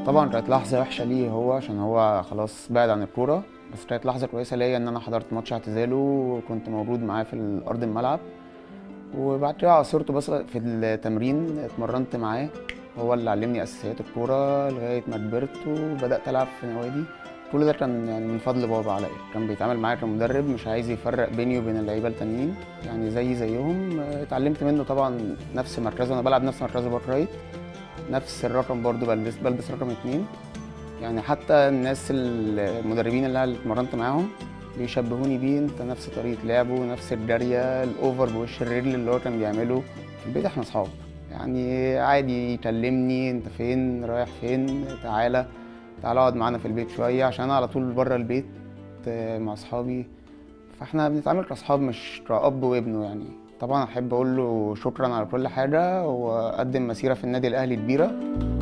طبعا كانت لحظة وحشة ليه هو عشان هو خلاص بعد عن الكورة بس كانت لحظة كويسة ليا إن أنا حضرت ماتش اعتزاله وكنت موجود معاه في أرض الملعب وبعد كده عاصرته بس في التمرين اتمرنت معاه هو اللي علمني أساسيات الكورة لغاية ما كبرت وبدأت ألعب في نوادي كل ده كان يعني من فضل بابا عليا كان بيتعامل معايا كمدرب مش عايز يفرق بيني وبين اللعيبه التانيين يعني زي زيهم اتعلمت منه طبعا نفس مركزه انا بلعب نفس مركزه باك رايت نفس الرقم برضو بلبس بلبس رقم اتنين يعني حتى الناس المدربين اللي انا اتمرنت معاهم بيشبهوني بيه انت نفس طريقه لعبه نفس الجاريه الاوفر بوش الرجل اللي هو كان بيعمله في البيت احنا اصحاب يعني عادي يكلمني انت فين رايح فين تعالى تعالى اقعد معانا في البيت شويه عشان انا على طول بره البيت مع اصحابي فاحنا بنتعامل كاصحاب مش كأب وابنه يعني طبعا احب اقول له شكرا على كل حاجه وقدم مسيره في النادي الاهلي كبيره